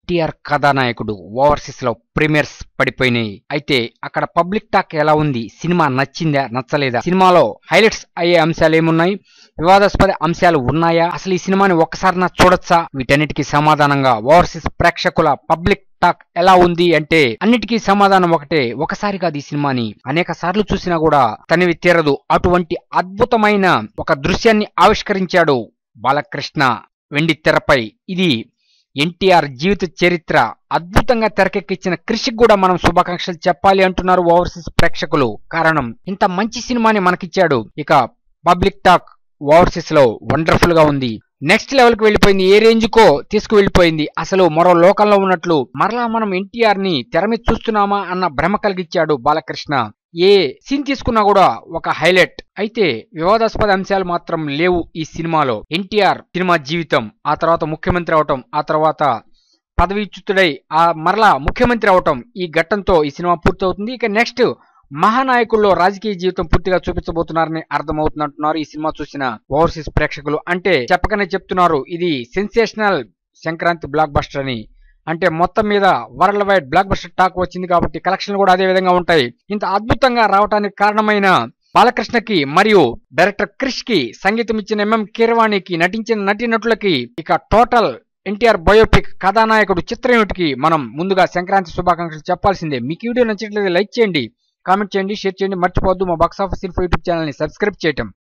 TR కథానాయకుడు overseas లో premieres పడిపోయినాయి అయితే అక్కడ పబ్లిక్ టాక్ ఎలా ఉంది సినిమా నచ్చిందా నచ్చలేదా సినిమాలో హైలైట్స్ అయ్యే అంశాలు ఏమున్నాయి వివాదాస్పద అంశాలు ఉన్నాయా అసలు ఈ సినిమాని ఒక్కసారి చూడొచ్చా వీటన్నిటికీ సమాధానంగా ఓవర్సీస్ ప్రేక్షకుల పబ్లిక్ టాక్ ఎలా ఉంది అంటే అన్నిటికీ సమాధానం ఒకటే ఒకసారి కాదు ఈ సినిమాని అనేక సార్లు చూసినా కూడా తనివి తీరదు అటువంటి అద్భుతమైన ఒక దృశ్యాన్ని ఆవిష్కరించాడు బాలకృష్ణ వెండి తెరపై ఇది ఎన్టీఆర్ జీవిత చరిత్ర అద్భుతంగా తెరకెక్కించిన కృషికి కూడా మనం శుభాకాంక్షలు చెప్పాలి అంటున్నారు ఓవర్సీస్ ప్రేక్షకులు కారణం ఇంత మంచి సినిమాని మనకిచ్చాడు ఇక పబ్లిక్ టాక్ ఓవర్సీస్ లో వండర్ఫుల్ గా ఉంది నెక్స్ట్ లెవెల్ కి వెళ్ళిపోయింది ఏ రేంజ్ కో తీసుకువెళ్ళిపోయింది అసలు మరో లోకంలో ఉన్నట్లు మరలా మనం ఎన్టీఆర్ ని తెర మీద చూస్తున్నామా అన్న భ్రమ కలిగించాడు బాలకృష్ణ ఏ సీన్ తీసుకున్నా కూడా ఒక హైలైట్ అయితే వివాదాస్పద అంశాలు మాత్రం లేవు ఈ సినిమాలో ఎన్టీఆర్ సినిమా జీవితం ఆ తర్వాత ముఖ్యమంత్రి అవటం ఆ తర్వాత పదవీచ్యుతుడై ఆ మరలా ముఖ్యమంత్రి అవటం ఈ ఘట్టంతో ఈ సినిమా పూర్తవుతుంది ఇక నెక్స్ట్ మహానాయకుల్లో రాజకీయ జీవితం పూర్తిగా చూపించబోతున్నారని అర్థమవుతుందంటున్నారు ఈ సినిమా చూసిన ఓవర్సీస్ ప్రేక్షకులు అంటే చెప్పకనే చెప్తున్నారు ఇది సెన్సేషనల్ సంక్రాంతి బ్లాక్ బస్టర్ అని అంటే మొత్తం మీద world wide blockbuster talk వచ్చింది కాబట్టి కలెక్షన్లు కూడా అదే విధంగా ఉంటాయి ఇంత అద్భుతంగా రావడానికి కారణమైన బాలకృష్ణకి మరియు డైరెక్టర్ క్రిష్ కి సంగీతం ఇచ్చిన ఎంఎం కీరవాణికి నటించిన నటీనటులకి ఇక టోటల్ ఎన్టీఆర్ బయోపిక్ కథానాయకుడు చిత్రయూనిట్కి మనం ముందుగా సంక్రాంతి శుభాకాంక్షలు చెప్పాల్సిందే మీకు ఈ వీడియో నచ్చినట్లయితే లైక్ చేయండి కామెంట్ చేయండి షేర్ చేయండి మర్చిపోవద్దు మా బాక్స్ ఆఫీస్ ఇన్ఫో యూట్యూబ్ ఛానల్ని సబ్స్క్రైబ్ చేయటం